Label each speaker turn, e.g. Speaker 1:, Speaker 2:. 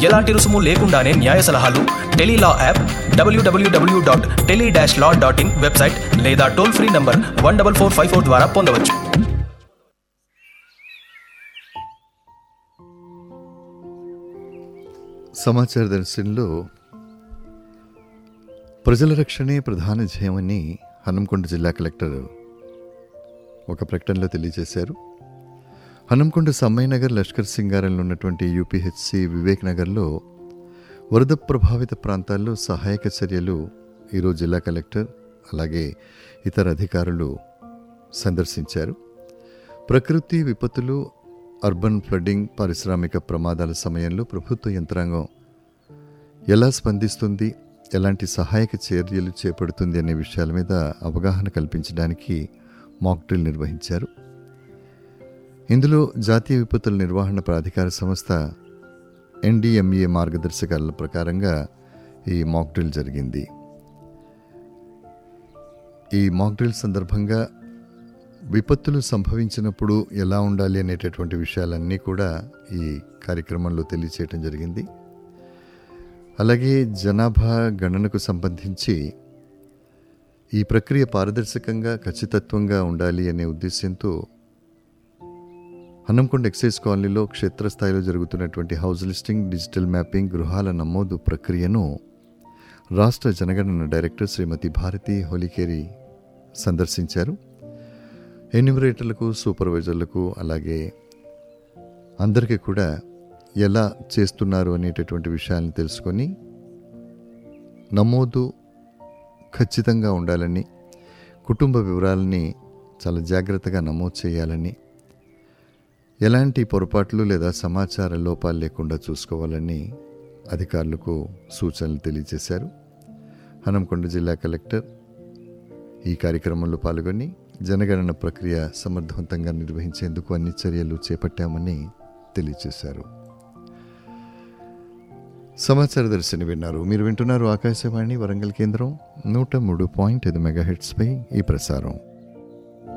Speaker 1: ఎలాంటి రుసుము లేకుండానే న్యాయ సలహాలు tele law app W W W dot tele dash law dot in website లేదా toll free number one double four five four ద్వారా పొందవచ్చు
Speaker 2: సమాచార దర్శనంలో ప్రజల రక్షణే ప్రధాన ధ్యేయమని హనంకొండ జిల్లా కలెక్టర్ ఒక ప్రకటనలో తెలియజేశారు హనంకొండ సమ్మయ్య నగర్ లష్కర్ సింగారంలో ఉన్నటువంటి యూపీహెచ్సి వివేక్ నగర్లో వరద ప్రభావిత ప్రాంతాల్లో సహాయక చర్యలు ఈరోజు జిల్లా కలెక్టర్ అలాగే ఇతర అధికారులు సందర్శించారు ప్రకృతి విపత్తులు అర్బన్ ఫ్లడ్డింగ్ పారిశ్రామిక ప్రమాదాల సమయంలో ప్రభుత్వ యంత్రాంగం ఎలా స్పందిస్తుంది ఎలాంటి సహాయక చర్యలు చేపడుతుంది అనే విషయాల మీద అవగాహన కల్పించడానికి మాక్ డ్రిల్ నిర్వహించారు ఇందులో జాతీయ విపత్తుల నిర్వహణ ప్రాధికార సంస్థ ఎన్డీఎంఏ మార్గదర్శకాల ప్రకారంగా ఈ మాక్ డ్రిల్ జరిగింది ఈ మాక్ డ్రిల్ సందర్భంగా విపత్తులు సంభవించినప్పుడు ఎలా ఉండాలి అనేటటువంటి విషయాలన్నీ కూడా ఈ కార్యక్రమంలో తెలియచేయటం జరిగింది అలాగే జనాభా గణనకు సంబంధించి ఈ ప్రక్రియ పారదర్శకంగా ఖచ్చితత్వంగా ఉండాలి అనే ఉద్దేశంతో హన్నంకొండ ఎక్సైజ్ కాలనీలో క్షేత్రస్థాయిలో జరుగుతున్నటువంటి హౌస్ లిస్టింగ్ డిజిటల్ మ్యాపింగ్ గృహాల నమోదు ప్రక్రియను రాష్ట్ర జనగణన డైరెక్టర్ శ్రీమతి భారతి హోలికేరి సందర్శించారు ఎన్యూమరేటర్లకు సూపర్వైజర్లకు అలాగే అందరికీ కూడా ఎలా చేస్తున్నారు అనేటటువంటి విషయాలను తెలుసుకొని నమోదు ఖచ్చితంగా ఉండాలని కుటుంబ వివరాలని చాలా జాగ్రత్తగా నమోదు చేయాలని ఎలాంటి పొరపాట్లు లేదా సమాచార లోపాలు లేకుండా చూసుకోవాలని అధికారులకు సూచనలు తెలియజేశారు హనంకొండ జిల్లా కలెక్టర్ ఈ కార్యక్రమంలో పాల్గొని జనగణన ప్రక్రియ సమర్థవంతంగా నిర్వహించేందుకు అన్ని చర్యలు చేపట్టామని తెలియజేశారు సమాచార దర్శని విన్నారు మీరు వింటున్నారు ఆకాశవాణి వరంగల్ కేంద్రం నూట మూడు పాయింట్ ఐదు మెగాహెట్స్పై ఈ ప్రసారం